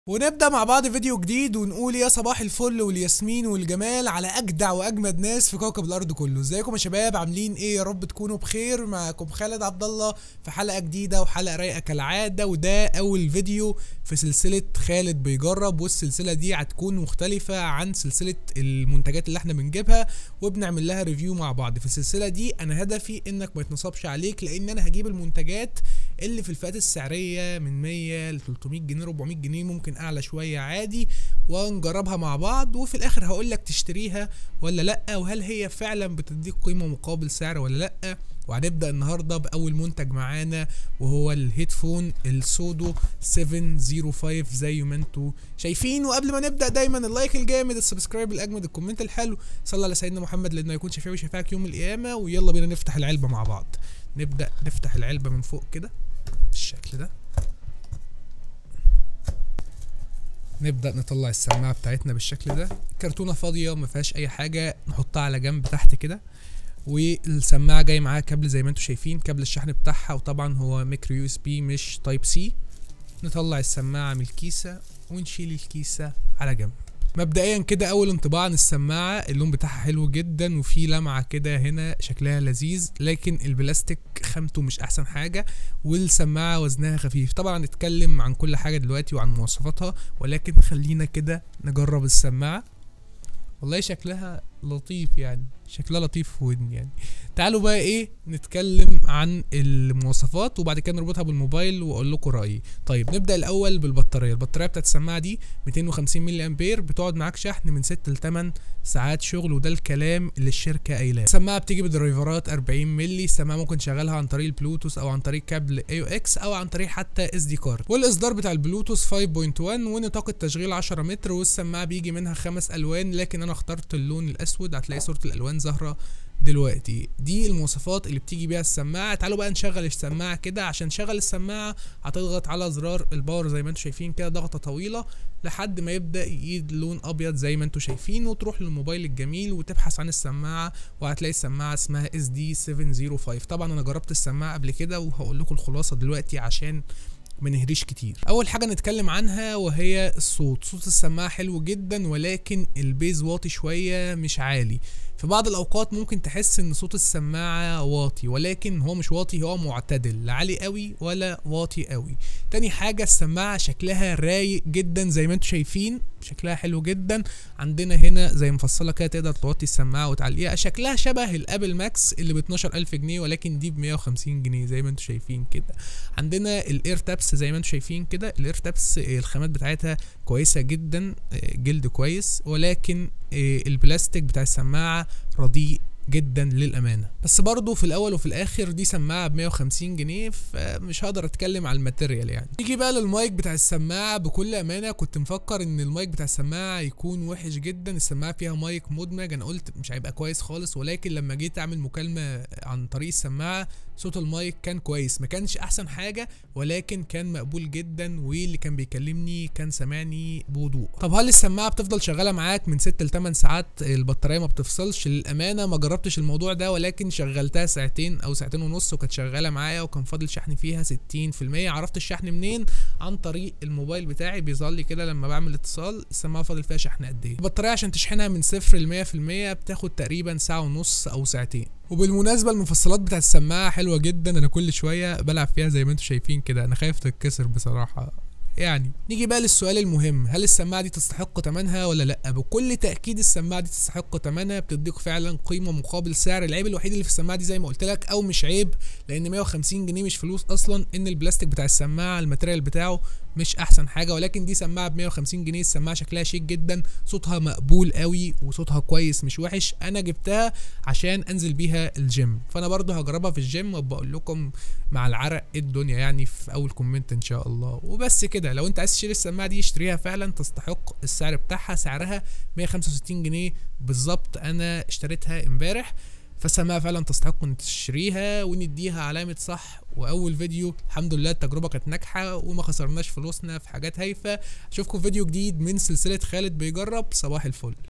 ونبدأ مع بعض فيديو جديد ونقول يا صباح الفل والياسمين والجمال على أجدع وأجمد ناس في كوكب الأرض كله، ازيكم يا شباب عاملين إيه يا رب تكونوا بخير معاكم خالد عبد الله في حلقة جديدة وحلقة رايقة كالعادة وده أول فيديو في سلسلة خالد بيجرب والسلسلة دي هتكون مختلفة عن سلسلة المنتجات اللي احنا بنجيبها وبنعمل لها ريفيو مع بعض، في السلسلة دي أنا هدفي إنك ما يتنصبش عليك لأن أنا هجيب المنتجات اللي في الفئات السعرية من 100 ل 300 جنيه 400 جنيه ممكن اعلى شويه عادي ونجربها مع بعض وفي الاخر هقول لك تشتريها ولا لا وهل هي فعلا بتديك قيمه مقابل سعر ولا لا وهنبدا النهارده باول منتج معانا وهو الهيدفون السودو 705 زي ما انتوا شايفين وقبل ما نبدا دايما اللايك الجامد السبسكرايب الاجمد الكومنت الحلو صلى على سيدنا محمد لانه يكون شفيع وشفاعك يوم القيامه ويلا بينا نفتح العلبه مع بعض نبدا نفتح العلبه من فوق كده بالشكل ده نبدا نطلع السماعه بتاعتنا بالشكل ده كرتونه فاضيه ما فيهاش اي حاجه نحطها على جنب تحت كده والسماعه جاي معاها كابل زي ما انتم شايفين كابل الشحن بتاعها وطبعا هو ميكرو يو اس بي مش تايب سي نطلع السماعه من الكيسه ونشيل الكيسه على جنب مبدئيا كده اول انطباع عن السماعه اللون بتاعها حلو جدا وفي لمعه كده هنا شكلها لذيذ لكن البلاستيك خامته مش احسن حاجه والسماعه وزنها خفيف طبعا هنتكلم عن كل حاجه دلوقتي وعن مواصفاتها ولكن خلينا كده نجرب السماعه والله شكلها لطيف يعني شكلها لطيف في ودني يعني تعالوا بقى ايه نتكلم عن المواصفات وبعد كده نربطها بالموبايل واقول لكم رايي طيب نبدا الاول بالبطاريه البطاريه بتاعت السماعه دي 250 ملي امبير بتقعد معاك شحن من 6 ل 8 ساعات شغل وده الكلام اللي الشركه قايلاه السماعه بتيجي بدرايفرات 40 ملي السماعه ممكن تشغلها عن طريق البلوتوث او عن طريق كابل اي او اكس او عن طريق حتى اس دي كارد والاصدار بتاع البلوتوث 5.1 ونطاق التشغيل 10 متر والسماعه بيجي منها خمس الوان لكن انا اخترت اللون الاسود هتلاقي صوره الالوان ظاهره دلوقتي دي المواصفات اللي بتيجي بيها السماعه تعالوا بقى نشغل السماعه كده عشان نشغل السماعه هتضغط على زرار الباور زي ما انتم شايفين كده ضغطه طويله لحد ما يبدا يجيب لون ابيض زي ما انتم شايفين وتروح للموبايل الجميل وتبحث عن السماعه وهتلاقي السماعه اسمها اس دي 705 طبعا انا جربت السماعه قبل كده وهقول لكم الخلاصه دلوقتي عشان ما نهريش كتير اول حاجه نتكلم عنها وهي الصوت صوت السماعه حلو جدا ولكن البيز واطي شويه مش عالي في بعض الاوقات ممكن تحس ان صوت السماعه واطي ولكن هو مش واطي هو معتدل لا عالي قوي ولا واطي قوي تاني حاجه السماعه شكلها رايق جدا زي ما انتم شايفين شكلها حلو جدا عندنا هنا زي مفصله كده تقدر توطي السماعه وتعلقيها شكلها شبه الابل ماكس اللي ب 12000 جنيه ولكن دي ب 150 جنيه زي ما انتم شايفين كده عندنا الاير تابس زي ما انتم شايفين كده الاير تابس الخامات بتاعتها كويسه جدا جلد كويس ولكن البلاستيك بتاع السماعه رديء جدا للامانه بس برضه في الاول وفي الاخر دي سماعه ب 150 جنيه فمش هقدر اتكلم على الماتيريال يعني نيجي بقى للمايك بتاع السماعه بكل امانه كنت مفكر ان المايك بتاع السماعه يكون وحش جدا السماعه فيها مايك مدمج انا قلت مش هيبقى كويس خالص ولكن لما جيت اعمل مكالمه عن طريق السماعه صوت المايك كان كويس ما كانش احسن حاجه ولكن كان مقبول جدا واللي كان بيكلمني كان سامعني بوضوح طب هل السماعه بتفضل شغاله معاك من 6 ل 8 ساعات البطاريه ما بتفصلش للامانه ما جربتش الموضوع ده ولكن شغلتها ساعتين او ساعتين ونص وكانت شغاله معايا وكان فاضل شحن فيها 60% عرفت الشحن منين عن طريق الموبايل بتاعي بيظهر لي كده لما بعمل اتصال السماعه فاضل فيها شحن قد ايه البطاريه عشان تشحنها من صفر ل 100% بتاخد تقريبا ساعه ونص او ساعتين وبالمناسبة المفصلات بتاع السماعة حلوة جدا انا كل شوية بلعب فيها زي ما انتم شايفين كده انا خايف تتكسر بصراحة يعني نيجي بقى للسؤال المهم هل السماعه دي تستحق ثمنها ولا لا بكل تاكيد السماعه دي تستحق ثمنها بتديك فعلا قيمه مقابل سعر العيب الوحيد اللي في السماعه دي زي ما قلت لك او مش عيب لان 150 جنيه مش فلوس اصلا ان البلاستيك بتاع السماعه الماتيريال بتاعه مش احسن حاجه ولكن دي سماعه ب 150 جنيه السماعه شكلها شيك جدا صوتها مقبول قوي وصوتها كويس مش وحش انا جبتها عشان انزل بيها الجيم فانا برضو هجربها في الجيم وبقول لكم مع العرق ايه الدنيا يعني في اول كومنت ان شاء الله وبس كده لو انت عايز تشتري السماعه دي اشتريها فعلا تستحق السعر بتاعها سعرها 165 جنيه بالظبط انا اشتريتها امبارح فالسماعه فعلا تستحق ان تشتريها ونديها علامه صح واول فيديو الحمد لله التجربه كانت ناجحه وما خسرناش فلوسنا في حاجات هايفه اشوفكم في فيديو جديد من سلسله خالد بيجرب صباح الفل